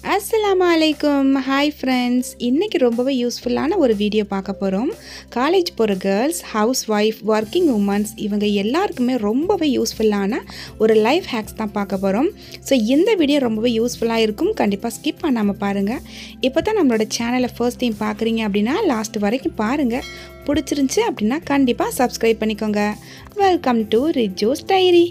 அஸ்ஸலாமு அலைக்கும் hi friends இன்றைக்கி ரொம்பவே யூஸ்ஃபுல்லான ஒரு வீடியோ பார்க்க போகிறோம் காலேஜ் போகிற girls housewife working womens இவங்க எல்லாருக்குமே ரொம்பவே யூஸ்ஃபுல்லான ஒரு லைஃப் ஹேக்ஸ் தான் பார்க்க போகிறோம் ஸோ இந்த வீடியோ ரொம்பவே யூஸ்ஃபுல்லாக இருக்கும் கண்டிப்பாக ஸ்கிப் பண்ணாமல் பாருங்கள் இப்போ தான் நம்மளோட சேனலை ஃபர்ஸ்ட் டைம் பார்க்குறீங்க அப்படின்னா லாஸ்ட் வரைக்கும் பாருங்கள் பிடிச்சிருந்துச்சி அப்படின்னா கண்டிப்பாக சப்ஸ்கிரைப் பண்ணிக்கோங்க வெல்கம் டு ரிஜோஸ் டைரி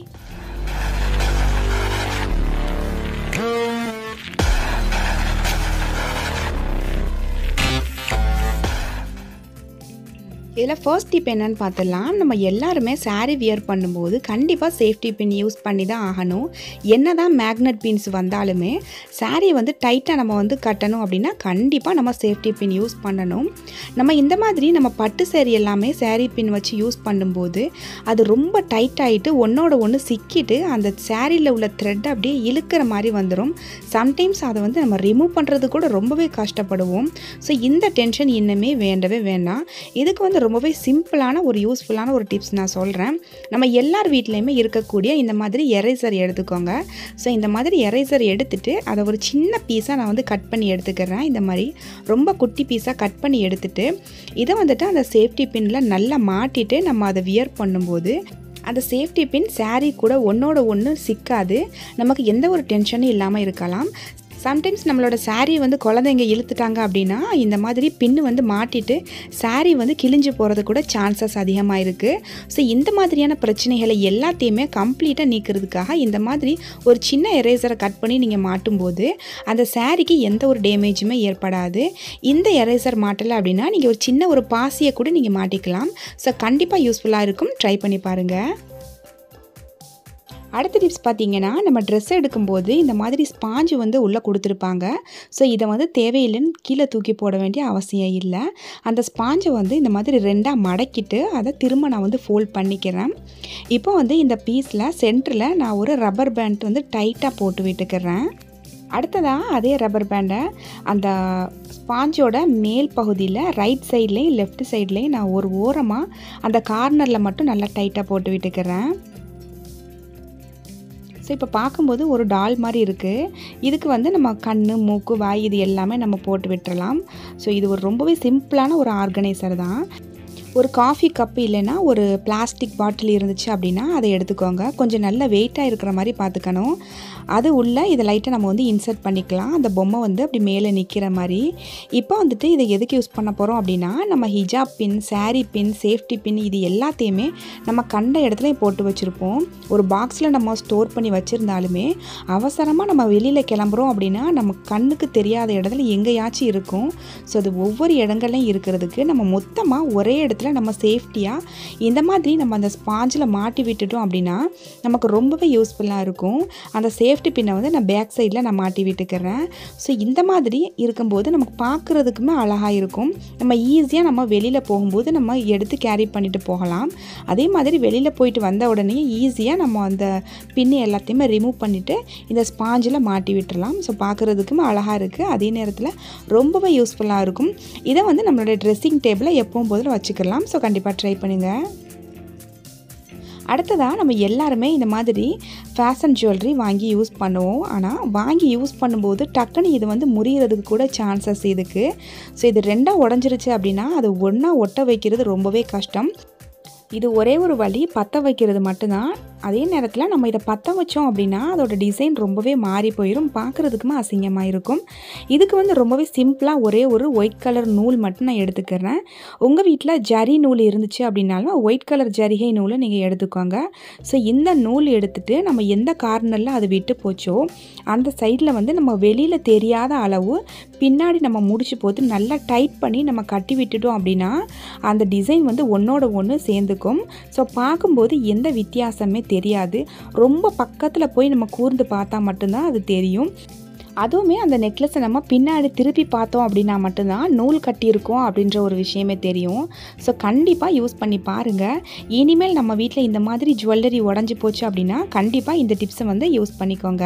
இதில் ஃபர்ஸ்ட் டிப் என்னன்னு பார்த்துடலாம் நம்ம எல்லாருமே saree வியர் பண்ணும்போது கண்டிப்பாக சேஃப்டி பின் யூஸ் பண்ணி தான் ஆகணும் என்ன தான் மேக்னெட் பின்ஸ் வந்தாலுமே saree வந்து டைட்டாக நம்ம வந்து கட்டணும் அப்படின்னா கண்டிப்பாக நம்ம சேஃப்டி பின் யூஸ் பண்ணணும் நம்ம இந்த மாதிரி நம்ம பட்டு சேரீ எல்லாமே saree பின் வச்சு யூஸ் பண்ணும்போது அது ரொம்ப டைட் ஆகிட்டு ஒன்றோட ஒன்று சிக்கிட்டு அந்த சேரீயில் உள்ள த்ரெட் அப்படியே இழுக்கிற மாதிரி வந்துடும் சம்டைம்ஸ் அதை வந்து நம்ம ரிமூவ் பண்ணுறது கூட ரொம்பவே கஷ்டப்படுவோம் ஸோ இந்த டென்ஷன் இன்னுமே வேண்டவே வேண்டாம் இதுக்கு வந்து ரொம்பவே சிம்பிளான ஒரு யூஸ்ஃபுல்லான ஒரு டிப்ஸ் நான் சொல்கிறேன் நம்ம எல்லார் வீட்லேயுமே இருக்கக்கூடிய இந்த மாதிரி எரேசர் எடுத்துக்கோங்க ஸோ இந்த மாதிரி எரேசர் எடுத்துட்டு அதை ஒரு சின்ன பீஸாக நான் வந்து கட் பண்ணி எடுத்துக்கிறேன் இந்த மாதிரி ரொம்ப குட்டி பீஸாக கட் பண்ணி எடுத்துட்டு இதை வந்துட்டு அந்த சேஃப்டி பின்னில் நல்லா மாட்டிட்டு நம்ம அதை வியர் பண்ணும்போது அந்த சேஃப்டி பின் saree கூட ஒன்றோட ஒன்று சிக்காது நமக்கு எந்த ஒரு டென்ஷனும் இல்லாமல் இருக்கலாம் சம்டைம்ஸ் நம்மளோட saree வந்து குழந்தைங்க இழுத்துட்டாங்க அப்படின்னா இந்த மாதிரி பின்னு வந்து மாட்டிட்டு saree வந்து கிழிஞ்சு போகிறது கூட சான்சஸ் அதிகமாக இருக்குது ஸோ இந்த மாதிரியான பிரச்சனைகளை எல்லாத்தையுமே கம்ப்ளீட்டாக நீக்கிறதுக்காக இந்த மாதிரி ஒரு சின்ன எரேசரை கட் பண்ணி நீங்கள் மாட்டும்போது அந்த சாரீக்கு எந்த ஒரு டேமேஜுமே ஏற்படாது இந்த எரேசர் மாட்டலை அப்படின்னா நீங்கள் ஒரு சின்ன ஒரு பாசியை கூட நீங்கள் மாட்டிக்கலாம் ஸோ கண்டிப்பாக யூஸ்ஃபுல்லாக இருக்கும் ட்ரை பண்ணி பாருங்கள் அடுத்த டிப்ஸ் பார்த்தீங்கன்னா நம்ம ட்ரெஸ் எடுக்கும்போது இந்த மாதிரி ஸ்பாஞ்சு வந்து உள்ளே கொடுத்துருப்பாங்க ஸோ இதை வந்து தேவையில்லைன்னு கீழே தூக்கி போட வேண்டிய அவசியம் இல்லை அந்த ஸ்பாஞ்சை வந்து இந்த மாதிரி ரெண்டாக மடக்கிட்டு அதை திரும்ப நான் வந்து ஃபோல்ட் பண்ணிக்கிறேன் இப்போ வந்து இந்த பீஸில் சென்டரில் நான் ஒரு ரப்பர் பேண்ட் வந்து டைட்டாக போட்டு விட்டுக்கிறேன் அடுத்ததாக அதே ரப்பர் பேண்டை அந்த ஸ்பாஞ்சோட மேல் பகுதியில் ரைட் சைட்லேயும் லெஃப்ட் சைட்லேயும் நான் ஒரு ஓரமாக அந்த கார்னரில் மட்டும் நல்லா டைட்டாக போட்டு விட்டுக்கிறேன் ஸோ இப்போ பார்க்கும்போது ஒரு டால் மாதிரி இருக்குது இதுக்கு வந்து நம்ம கண் மூக்கு வாய் இது எல்லாமே நம்ம போட்டு விட்டுறலாம் ஸோ இது ஒரு ரொம்பவே சிம்பிளான ஒரு ஆர்கனைசர் தான் ஒரு காஃபி கப்பு இல்லைன்னா ஒரு பிளாஸ்டிக் பாட்டில் இருந்துச்சு அப்படின்னா அதை எடுத்துக்கோங்க கொஞ்சம் நல்ல வெயிட்டாக இருக்கிற மாதிரி பார்த்துக்கணும் அது உள்ளே இதை லைட்டாக நம்ம வந்து இன்சர்ட் பண்ணிக்கலாம் அந்த பொம்மை வந்து அப்படி மேலே நிற்கிற மாதிரி இப்போ வந்துட்டு இதை எதுக்கு யூஸ் பண்ண போகிறோம் அப்படின்னா நம்ம ஹிஜாப் பின் சாரீ பின் சேஃப்டி பின் இது எல்லாத்தையுமே நம்ம கண்ட இடத்துல போட்டு வச்சுருப்போம் ஒரு பாக்ஸில் நம்ம ஸ்டோர் பண்ணி வச்சுருந்தாலுமே அவசரமாக நம்ம வெளியில் கிளம்புறோம் அப்படின்னா நம்ம கண்ணுக்கு தெரியாத இடத்துல எங்கேயாச்சும் இருக்கும் ஸோ அது ஒவ்வொரு இடங்கள்லையும் இருக்கிறதுக்கு நம்ம மொத்தமாக ஒரே இடத்துல நம்ம சேஃப்டியாக இந்த மாதிரி நம்ம அந்த ஸ்பாஞ்சில் மாட்டி விட்டுட்டோம் அப்படின்னா நமக்கு ரொம்பவே யூஸ்ஃபுல்லாக இருக்கும் அந்த சேஃப்டி பின்னை வந்து நான் பேக் சைடில் நான் மாட்டி விட்டுக்கிறேன் ஸோ இந்த மாதிரி இருக்கும்போது நமக்கு பார்க்குறதுக்குமே அழகாக இருக்கும் நம்ம ஈஸியாக நம்ம வெளியில் போகும்போது நம்ம எடுத்து கேரி பண்ணிட்டு போகலாம் அதே மாதிரி வெளியில் போயிட்டு வந்த உடனே ஈஸியாக நம்ம அந்த பின்னு எல்லாத்தையுமே ரிமூவ் பண்ணிவிட்டு இந்த ஸ்பாஞ்சில் மாட்டி விட்டுறலாம் ஸோ பார்க்குறதுக்குமே அழகாக இருக்குது அதே நேரத்தில் ரொம்பவே யூஸ்ஃபுல்லாக இருக்கும் இதை வந்து நம்மளோட ட்ரெஸ்ஸிங் டேபிளில் எப்பவும் போதில் வச்சுக்கலாம் ஸோ கண்டிப்பாக ட்ரை பண்ணுங்கள் அடுத்ததாக நம்ம எல்லாருமே இந்த மாதிரி ஃபேஷன் ஜுவல்லரி வாங்கி யூஸ் பண்ணுவோம் ஆனால் வாங்கி யூஸ் பண்ணும்போது டக்குன்னு இது வந்து முறியறதுக்கு கூட சான்சஸ் இதுக்கு ஸோ இது ரெண்டாக உடஞ்சிருச்சு அப்படின்னா அது ஒன்றா ஒட்ட வைக்கிறது ரொம்பவே கஷ்டம் இது ஒரே ஒரு வழி பற்ற வைக்கிறது மட்டும்தான் அதே நேரத்தில் நம்ம இதை பற்ற வச்சோம் அப்படின்னா அதோட டிசைன் ரொம்பவே மாறி போயிடும் பார்க்குறதுக்குமே அசிங்கமாக இருக்கும் இதுக்கு வந்து ரொம்பவே சிம்பிளாக ஒரே ஒரு ஒயிட் கலர் நூல் மட்டும் நான் எடுத்துக்கிறேன் உங்கள் வீட்டில் ஜரி நூல் இருந்துச்சு அப்படின்னாலும் ஒயிட் கலர் ஜரிகை நூலை நீங்கள் எடுத்துக்கோங்க ஸோ இந்த நூல் எடுத்துகிட்டு நம்ம எந்த கார்னரில் அது விட்டு போச்சோ அந்த சைடில் வந்து நம்ம வெளியில் தெரியாத அளவு பின்னாடி நம்ம முடிச்சு போட்டு நல்லா டைட் பண்ணி நம்ம கட்டி விட்டுட்டோம் அப்படின்னா அந்த டிசைன் வந்து ஒன்றோட ஒன்று சேர்ந்துக்கும் ஸோ பார்க்கும்போது எந்த வித்தியாசமே தெரியாது ரொம்ப பக்கத்தில் போய் நம்ம கூர்ந்து பார்த்தா மட்டும்தான் அது தெரியும் அதுவுமே அந்த நெக்லஸை நம்ம பின்னாடி திருப்பி பார்த்தோம் அப்படின்னா மட்டும்தான் நூல் கட்டியிருக்கோம் அப்படின்ற ஒரு விஷயமே தெரியும் ஸோ கண்டிப்பாக யூஸ் பண்ணி பாருங்கள் இனிமேல் நம்ம வீட்டில் இந்த மாதிரி ஜுவல்லரி உடஞ்சி போச்சு அப்படின்னா கண்டிப்பாக இந்த டிப்ஸை வந்து யூஸ் பண்ணிக்கோங்க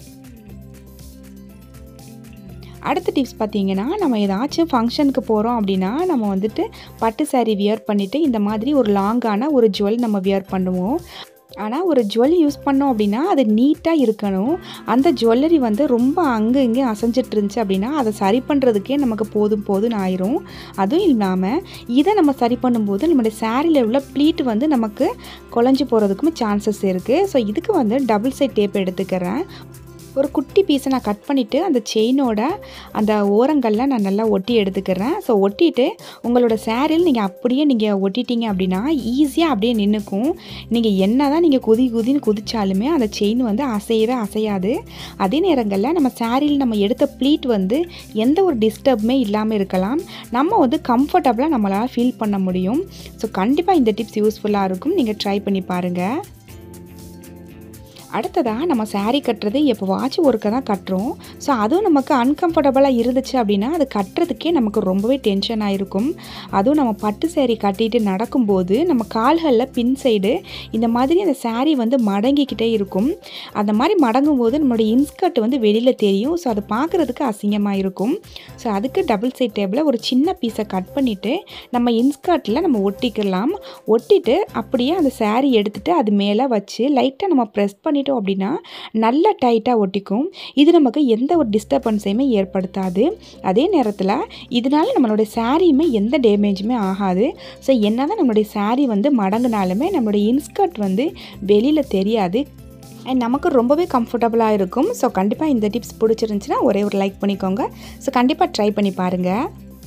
அடுத்த டிப்ஸ் பார்த்தீங்கன்னா நம்ம ஏதாச்சும் ஃபங்க்ஷனுக்கு போகிறோம் அப்படின்னா நம்ம வந்துட்டு பட்டு saree வியர் பண்ணிவிட்டு இந்த மாதிரி ஒரு லாங்கான ஒரு ஜுவல் நம்ம வியர் பண்ணுவோம் ஆனால் ஒரு ஜுவல் யூஸ் பண்ணோம் அப்படின்னா அது நீட்டாக இருக்கணும் அந்த ஜுவல்லரி வந்து ரொம்ப அங்கே இங்கே அசைஞ்சிட்டு இருந்துச்சு அப்படின்னா அதை சரி பண்ணுறதுக்கே நமக்கு போதும் போதும்னு ஆயிரும் அதுவும் இல்லாமல் இதை நம்ம சரி பண்ணும்போது நம்மளுடைய சாரியில் உள்ள ப்ளீட் வந்து நமக்கு குழஞ்சி போகிறதுக்கும் சான்சஸ் இருக்குது ஸோ இதுக்கு வந்து டபுள் சைட் டேப் எடுத்துக்கிறேன் ஒரு குட்டி பீஸை நான் கட் பண்ணிவிட்டு அந்த செயினோட அந்த ஓரங்களில் நான் நல்லா ஒட்டி எடுத்துக்கிறேன் ஸோ ஒட்டிட்டு உங்களோட சேரீல் நீங்கள் அப்படியே நீங்கள் ஒட்டிட்டீங்க அப்படின்னா ஈஸியாக அப்படியே நின்றுக்கும் நீங்கள் என்ன தான் நீங்கள் குதி குதின்னு குதிச்சாலுமே அந்த செயின் வந்து அசையவே அசையாது அதே நேரங்களில் நம்ம சேரீயில் நம்ம எடுத்த ப்ளீட் வந்து எந்த ஒரு டிஸ்டர்புமே இல்லாமல் இருக்கலாம் நம்ம வந்து கம்ஃபர்டபுளாக நம்மளால் ஃபீல் பண்ண முடியும் ஸோ கண்டிப்பாக இந்த டிப்ஸ் யூஸ்ஃபுல்லாக இருக்கும் நீங்கள் ட்ரை பண்ணி பாருங்கள் அடுத்ததாக நம்ம saree கட்டுறது எப்போவாச்சும் ஒருக்க தான் கட்டுறோம் ஸோ அதுவும் நமக்கு அன்கம்ஃபர்டபுளாக இருந்துச்சு அப்படின்னா அது கட்டுறதுக்கே நமக்கு ரொம்பவே டென்ஷன் ஆகிருக்கும் அதுவும் நம்ம பட்டு saree கட்டிட்டு நடக்கும்போது நம்ம கால்களில் பின் சைடு இந்த மாதிரி அந்த saree வந்து மடங்கிக்கிட்டே இருக்கும் அந்த மாதிரி மடங்கும் போது நம்மளுடைய இன்ஸ்கர்ட் வந்து வெளியில் தெரியும் ஸோ அது பார்க்குறதுக்கு அசிங்கமாக இருக்கும் ஸோ அதுக்கு டபுள் சைட் டேபிளில் ஒரு சின்ன பீஸை கட் பண்ணிவிட்டு நம்ம இன்ஸ்கர்ட்டில் நம்ம ஒட்டிக்கலாம் ஒட்டிட்டு அப்படியே அந்த saree எடுத்துகிட்டு அது மேலே வச்சு லைட்டாக நம்ம ப்ரெஸ் பண்ணிட்டோம் அப்படின்னா நல்லா டைட்டாக ஒட்டிக்கும் இது நமக்கு எந்த ஒரு டிஸ்டர்பன்ஸையுமே ஏற்படுத்தாது அதே நேரத்தில் இதனால நம்மளுடைய சாரியுமே எந்த டேமேஜுமே ஆகாது ஸோ என்ன தான் நம்மளுடைய saree வந்து மடங்குனாலுமே நம்மளுடைய இன்ஸ்கர்ட் வந்து வெளியில் தெரியாது அண்ட் நமக்கு ரொம்பவே கம்ஃபர்டபுளாக இருக்கும் ஸோ கண்டிப்பாக இந்த டிப்ஸ் பிடிச்சிருந்துச்சுன்னா ஒரே ஒரு லைக் பண்ணிக்கோங்க ஸோ கண்டிப்பாக ட்ரை பண்ணி பாருங்கள்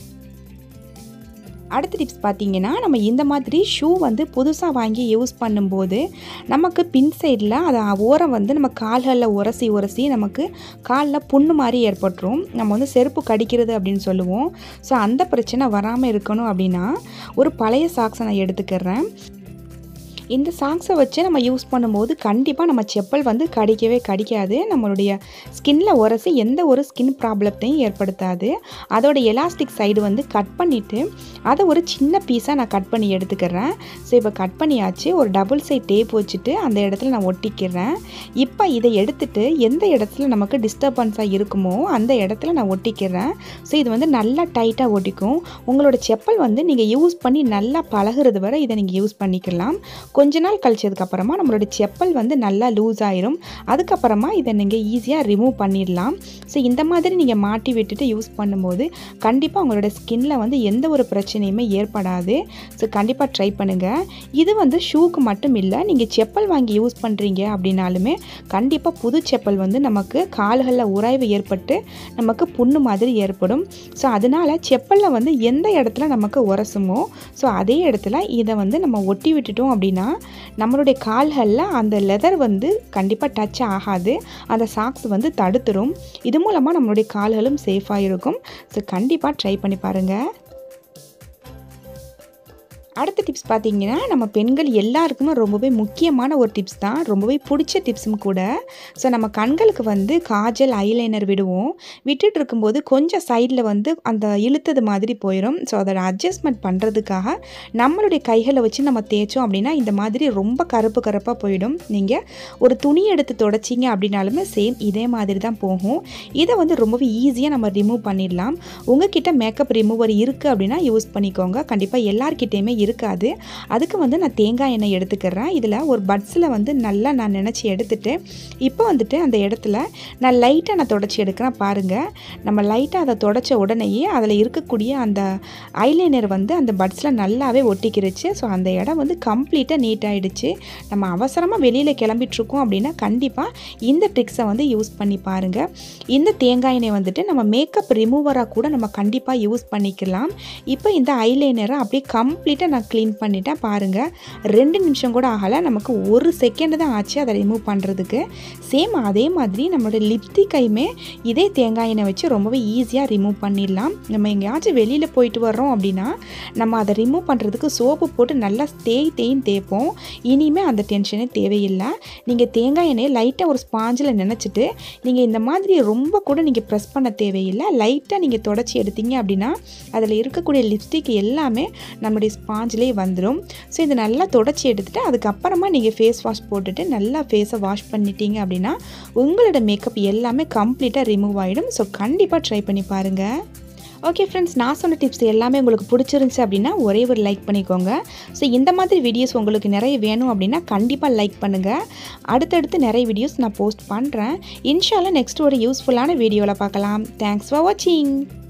அடுத்த டிப்ஸ் பார்த்தீங்கன்னா நம்ம இந்த மாதிரி ஷூ வந்து புதுசாக வாங்கி யூஸ் பண்ணும்போது நமக்கு பின் சைடில் அது ஓரம் வந்து நம்ம கால்களில் உரசி உரசி நமக்கு காலில் புண்ணு மாதிரி ஏற்பட்டுரும் நம்ம வந்து செருப்பு கடிக்கிறது அப்படின்னு சொல்லுவோம் ஸோ அந்த பிரச்சனை வராமல் இருக்கணும் அப்படின்னா ஒரு பழைய சாக்ஸை நான் எடுத்துக்கிறேன் இந்த சாக்ஸை வச்சு நம்ம யூஸ் பண்ணும்போது கண்டிப்பாக நம்ம செப்பல் வந்து கடிக்கவே கடிக்காது நம்மளுடைய ஸ்கின்ல உரசி எந்த ஒரு ஸ்கின் ப்ராப்ளத்தையும் ஏற்படுத்தாது அதோட எலாஸ்டிக் சைடு வந்து கட் பண்ணிவிட்டு அதை ஒரு சின்ன பீஸாக நான் கட் பண்ணி எடுத்துக்கிறேன் ஸோ இப்போ கட் பண்ணியாச்சு ஒரு டபுள் சைட் டேப் வச்சுட்டு அந்த இடத்துல நான் ஒட்டிக்கிறேன் இப்போ இதை எடுத்துட்டு எந்த இடத்துல நமக்கு டிஸ்டர்பன்ஸாக இருக்குமோ அந்த இடத்துல நான் ஒட்டிக்கிறேன் ஸோ இது வந்து நல்லா டைட்டாக ஒட்டிக்கும் உங்களோட செப்பல் வந்து நீங்கள் யூஸ் பண்ணி நல்லா பழகுறது வரை இதை நீங்கள் யூஸ் பண்ணிக்கலாம் கொஞ்ச நாள் கழிச்சதுக்கப்புறமா நம்மளோட செப்பல் வந்து நல்லா லூஸ் ஆயிரும் அதுக்கப்புறமா இதை நீங்கள் ஈஸியாக ரிமூவ் பண்ணிடலாம் ஸோ இந்த மாதிரி நீங்கள் மாட்டி விட்டுட்டு யூஸ் பண்ணும்போது கண்டிப்பாக உங்களோட ஸ்கின்ல வந்து எந்த ஒரு பிரச்சனையுமே ஏற்படாது ஸோ கண்டிப்பாக ட்ரை பண்ணுங்கள் இது வந்து ஷூக்கு மட்டும் இல்லை நீங்கள் செப்பல் வாங்கி யூஸ் பண்ணுறீங்க அப்படின்னாலுமே கண்டிப்பாக புது செப்பல் வந்து நமக்கு கால்களில் உராய்வு ஏற்பட்டு நமக்கு புண்ணு மாதிரி ஏற்படும் ஸோ அதனால் செப்பலில் வந்து எந்த இடத்துல நமக்கு உரசுமோ ஸோ அதே இடத்துல இதை வந்து நம்ம ஒட்டி விட்டுட்டோம் அப்படின்னா நம்மளுடைய கால்களில் அந்த லெதர் வந்து கண்டிப்பாக டச் ஆகாது அந்த சாக்ஸ் வந்து தடுத்துரும் இது மூலமாக நம்மளுடைய கால்களும் சேஃபாக இருக்கும் ஸோ கண்டிப்பாக ட்ரை பண்ணி பாருங்கள் அடுத்த டிப்ஸ் பார்த்தீங்கன்னா நம்ம பெண்கள் எல்லாருக்குமே ரொம்பவே முக்கியமான ஒரு டிப்ஸ் தான் ரொம்பவே பிடிச்ச டிப்ஸும் கூட ஸோ நம்ம கண்களுக்கு வந்து காஜல் ஐலைனர் விடுவோம் விட்டுட்டு இருக்கும்போது கொஞ்சம் சைடில் வந்து அந்த இழுத்தது மாதிரி போயிடும் ஸோ அதோட அட்ஜஸ்ட்மெண்ட் பண்ணுறதுக்காக நம்மளுடைய கைகளை வச்சு நம்ம தேய்ச்சோம் அப்படின்னா இந்த மாதிரி ரொம்ப கருப்பு கருப்பாக போயிடும் நீங்கள் ஒரு துணி எடுத்து தொடச்சிங்க அப்படின்னாலுமே சேம் இதே மாதிரி தான் போகும் இதை வந்து ரொம்பவே ஈஸியாக நம்ம ரிமூவ் பண்ணிடலாம் உங்ககிட்ட மேக்கப் ரிமூவர் இருக்குது அப்படின்னா யூஸ் பண்ணிக்கோங்க கண்டிப்பாக எல்லார்கிட்டேயுமே இருக்காது அதுக்கு வந்து நான் தேங்காய் எண்ணெய் எடுத்துக்கிறேன் இதில் ஒரு பட்ஸில் வந்து நல்லா நான் நினச்சி எடுத்துட்டு இப்போ வந்துட்டு அந்த இடத்துல நான் லைட்டாக நான் தொடச்சி எடுக்கிறேன் பாருங்கள் நம்ம லைட்டாக அதை தொடச்ச உடனேயே அதில் இருக்கக்கூடிய அந்த ஐலைனர் வந்து அந்த பட்ஸில் நல்லாவே ஒட்டிக்கிருச்சு ஸோ அந்த இடம் வந்து கம்ப்ளீட்டாக நீட் ஆகிடுச்சு நம்ம அவசரமாக வெளியில் கிளம்பிட்டுருக்கோம் அப்படின்னா கண்டிப்பாக இந்த ட்ரிக்ஸை வந்து யூஸ் பண்ணி பாருங்கள் இந்த தேங்காய் எண்ணெய் வந்துட்டு நம்ம மேக்கப் ரிமூவராக கூட நம்ம கண்டிப்பாக யூஸ் பண்ணிக்கலாம் இப்போ இந்த ஐலைனரை அப்படியே கம்ப்ளீட்டாக நான் க்ளீன் பண்ணிட்டேன் பாருங்கள் ரெண்டு நிமிஷம் கூட ஆகலை நமக்கு ஒரு செகண்ட் தான் ஆச்சு அதை ரிமூவ் பண்ணுறதுக்கு சேம் அதே மாதிரி நம்மளோட லிப்ஸ்டிக்கையுமே இதே தேங்காய் எண்ணெய் வச்சு ரொம்பவே ஈஸியாக ரிமூவ் பண்ணிடலாம் நம்ம எங்கேயாச்சும் வெளியில் போயிட்டு வர்றோம் அப்படின்னா நம்ம அதை ரிமூவ் பண்ணுறதுக்கு சோப்பு போட்டு நல்லா தேய் தேய்ன்னு தேய்ப்போம் இனிமேல் அந்த டென்ஷனே தேவையில்லை நீங்கள் தேங்காய் எண்ணெயை லைட்டாக ஒரு ஸ்பாஞ்சில் நினச்சிட்டு நீங்கள் இந்த மாதிரி ரொம்ப கூட நீங்கள் ப்ரெஸ் பண்ண தேவையில்லை லைட்டாக நீங்கள் தொடச்சி எடுத்தீங்க அப்படின்னா அதில் இருக்கக்கூடிய லிப்ஸ்டிக் எல்லாமே நம்முடைய ஸ்பாஞ்சிலே வந்துடும் ஸோ இதை நல்லா தொடச்சி எடுத்துகிட்டு அதுக்கப்புறமா நீங்கள் ஃபேஸ் வாஷ் போட்டுட்டு நல்லா ஃபேஸை வாஷ் பண்ணிட்டீங்க அப்படின்னா உங்களோட மேக்கப் எல்லாமே கம்ப்ளீட்டாக ரிமூவ் ஆகிடும் ஸோ கண்டிப்பாக ட்ரை பண்ணி பாருங்கள் ஓகே ஃப்ரெண்ட்ஸ் நான் சொன்ன டிப்ஸ் எல்லாமே உங்களுக்கு பிடிச்சிருந்துச்சு அப்படின்னா ஒரே ஒரு லைக் பண்ணிக்கோங்க ஸோ இந்த மாதிரி வீடியோஸ் உங்களுக்கு நிறைய வேணும் அப்படின்னா கண்டிப்பாக லைக் பண்ணுங்கள் அடுத்தடுத்து நிறைய வீடியோஸ் நான் போஸ்ட் பண்ணுறேன் இன்ஷால்லாம் நெக்ஸ்ட் ஒரு யூஸ்ஃபுல்லான வீடியோவில் பார்க்கலாம் தேங்க்ஸ் ஃபார் வாட்சிங்